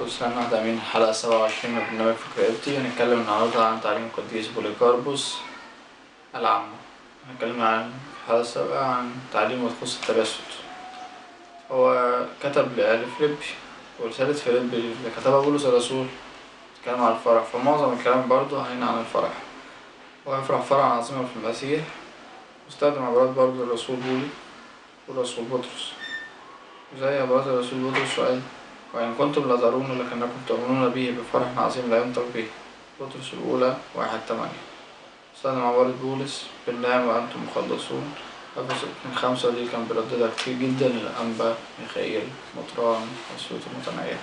كل سنة واحنا عاملين الحلقة سبعة وعشرين من برنامج فكرة قبطي هنتكلم النهاردة عن تعليم القديس بوليكاربوس العامة هنتكلم عن الحلقة السابقة عن تعليم وتخص التجسد هو كتب لآل فيليبي ورسالة فيليبي اللي كتبها بولس الرسول بتتكلم عن الفرح فمعظم الكلام برضه هينا عن الفرح ويفرح فرحا عظيما في المسيح واستخدم عبارات برضه الرسول بولي والرسول بطرس زي عبارات الرسول بطرس وقال وإن كنتم لا ترون لكنكم تؤمنون به بفرح عظيم لا ينطق به بطرس الأولى واحد تمانية استخدم عبارة بولس بالنعم وأنتم مخلصون أفسس اتنين خمسة دي كان بيرددها كتير جدا للأنبا ميخائيل مطران وسيوط المتنيح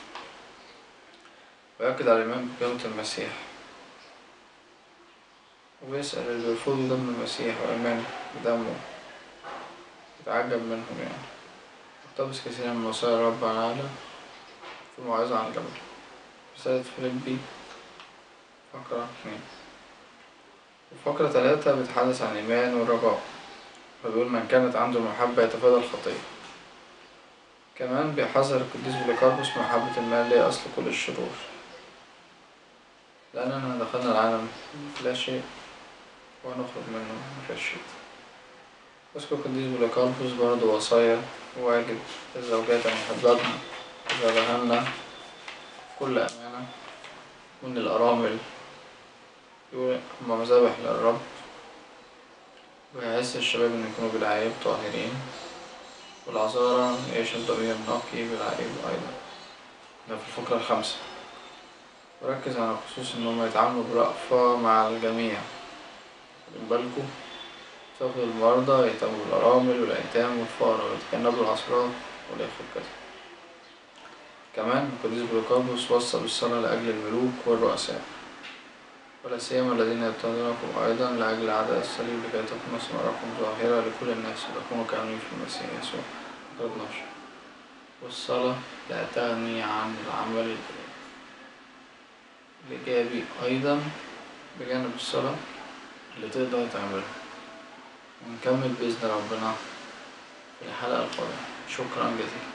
ويأكد على الإيمان بقيامة المسيح وبيسأل اللي بيرفضوا دم المسيح وإيمانه بدمه يتعجب منهم يعني اقتبس كثيرا من وصايا الرب على العالم في الموعظة عن الجبل رسالة فيليبي فقرة اتنين وفقرة تلاتة بتحدث عن الإيمان والرجاء فبيقول من كانت عنده المحبة يتفادى الخطية كمان بيحذر القديس بوليكاربوس من محبة المال اللي هي أصل كل الشرور لأننا دخلنا العالم لا شيء ونخرج منه مفيش شيء يذكر القديس بوليكاربوس برضه وصايا واجب للزوجات أن يحببن إذا دهن كل أمانة وإن الأرامل يقول هما مذابح للرب ويحث الشباب إن يكونوا بالعيب طاهرين والعذارى يعيش الضمير نقي بالعيب أيضا ده في الفقرة الخامسة وركز على خصوص إن هما يتعاملوا برأفة مع الجميع خدين بالكوا ياخدوا المرضى يهتموا بالأرامل والأيتام والفقراء ويتجنبوا العثرات والإخوة كده كمان القديس بوليكاربوس وصى بالصلاة لأجل الملوك والرؤساء ولا سيما الذين يضطهدونكم أيضا لأجل عداء الصليب لكي تكون ثماركم ظاهرة لكل الناس وتكونوا كاملين في المسيح يسوع فقرة 12 والصلاة لا تغني عن العمل الإيجابي أيضا بجانب الصلاة اللي تقدر تعملها ونكمل بإذن ربنا في الحلقة القادمة شكرا جزيلا